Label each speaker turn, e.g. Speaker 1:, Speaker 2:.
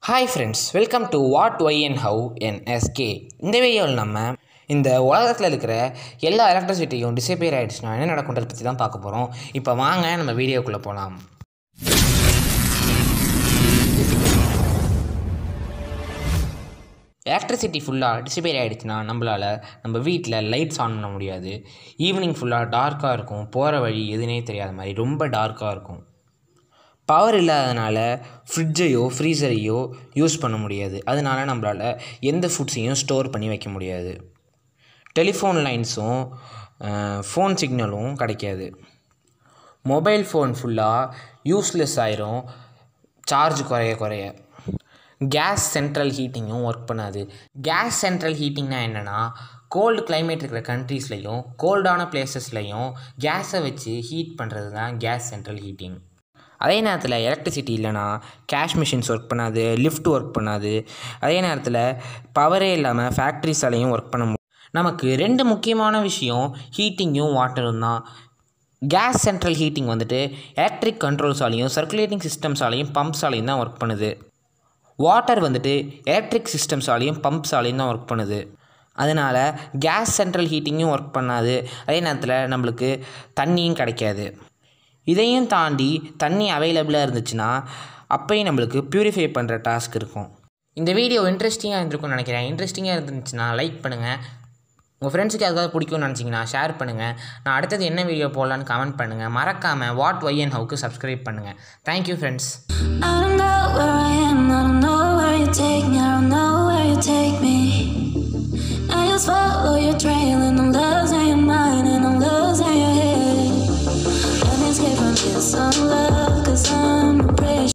Speaker 1: Hi friends welcome to what why and how என் எஸ்கே இந்த வீடியோவில் நம்ம இந்த உலகத்தில் இருக்கிற எல்லா எலக்ட்ரிசிட்டியும் டிசப்பியர் ஆகிடுச்சுன்னா என்ன நடக்குன்றதை பற்றி தான் பார்க்க போகிறோம் இப்போ வாங்க நம்ம வீடியோக்குள்ளே போகலாம் எலக்ட்ரிசிட்டி ஃபுல்லாக டிசப்பியர் ஆகிடுச்சுன்னா நம்மளால் நம்ம வீட்டில் லைட்ஸ் ஆன் பண்ண முடியாது ஈவினிங் ஃபுல்லாக டார்க்காக இருக்கும் போகிற வழி எதுனே தெரியாத மாதிரி ரொம்ப டார்க்காக இருக்கும் பவர் இல்லாதனால ஃப்ரிட்ஜையோ ஃப்ரீசரையோ யூஸ் பண்ண முடியாது அதனால நம்மளால் எந்த ஃபுட்ஸையும் ஸ்டோர் பண்ணி வைக்க முடியாது டெலிஃபோன் லைன்ஸும் ஃபோன் சிக்னலும் கிடைக்காது மொபைல் ஃபோன் ஃபுல்லாக யூஸ்லெஸ் ஆயிரும் சார்ஜ் குறைய குறைய கேஸ் சென்ட்ரல் ஹீட்டிங்கும் ஒர்க் பண்ணாது கேஸ் சென்ட்ரல் ஹீட்டிங்னா என்னென்னா கோல்டு கிளைமேட் இருக்கிற கண்ட்ரீஸ்லையும் கோல்டான பிளேசஸ்லையும் கேஸை வச்சு ஹீட் பண்ணுறது தான் கேஸ் சென்ட்ரல் ஹீட்டிங் அதே நேரத்தில் எலக்ட்ரிசிட்டி இல்லைனா கேஷ் மிஷின்ஸ் ஒர்க் பண்ணாது லிஃப்ட் ஒர்க் பண்ணாது அதே நேரத்தில் பவரே இல்லாமல் ஃபேக்ட்ரிஸாலையும் ஒர்க் பண்ண முடியும் நமக்கு ரெண்டு முக்கியமான விஷயம் ஹீட்டிங்கும் வாட்டரும் தான் கேஸ் சென்ட்ரல் ஹீட்டிங் வந்துட்டு எலக்ட்ரிக் கண்ட்ரோல்ஸாலையும் சர்க்குலேட்டிங் சிஸ்டம்ஸாலையும் பம்ப்ஸாலையும் தான் ஒர்க் பண்ணுது வாட்டர் வந்துட்டு எலக்ட்ரிக் சிஸ்டம்ஸாலையும் பம்ப்ஸாலையும் தான் ஒர்க் பண்ணுது அதனால் கேஸ் சென்ட்ரல் ஹீட்டிங்கும் ஒர்க் பண்ணாது அதே நேரத்தில் நம்மளுக்கு தண்ணியும் கிடைக்காது இதையும் தாண்டி தண்ணி அவைலபிளாக இருந்துச்சுன்னா அப்போயும் நம்மளுக்கு ப்யூரிஃபை பண்ணுற டாஸ்க் இருக்கும் இந்த வீடியோ இன்ட்ரெஸ்டிங்காக இருந்திருக்கும்னு நினைக்கிறேன் இன்ட்ரெஸ்டிங்காக இருந்துச்சுன்னா லைக் பண்ணுங்கள் உங்கள் ஃப்ரெண்ட்ஸுக்கு அதுக்காக பிடிக்கும்னு நினச்சிங்கன்னா ஷேர் பண்ணுங்கள் நான் அடுத்தது என்ன வீடியோ போடலான்னு கமெண்ட் பண்ணுங்கள் மறக்காமல் வாட் ஒய் அண்ட் ஹவுக்கு சப்ஸ்கிரைப் பண்ணுங்கள் thank you friends
Speaker 2: I don't know where I am, I don't know where you take me, I don't know where you take me.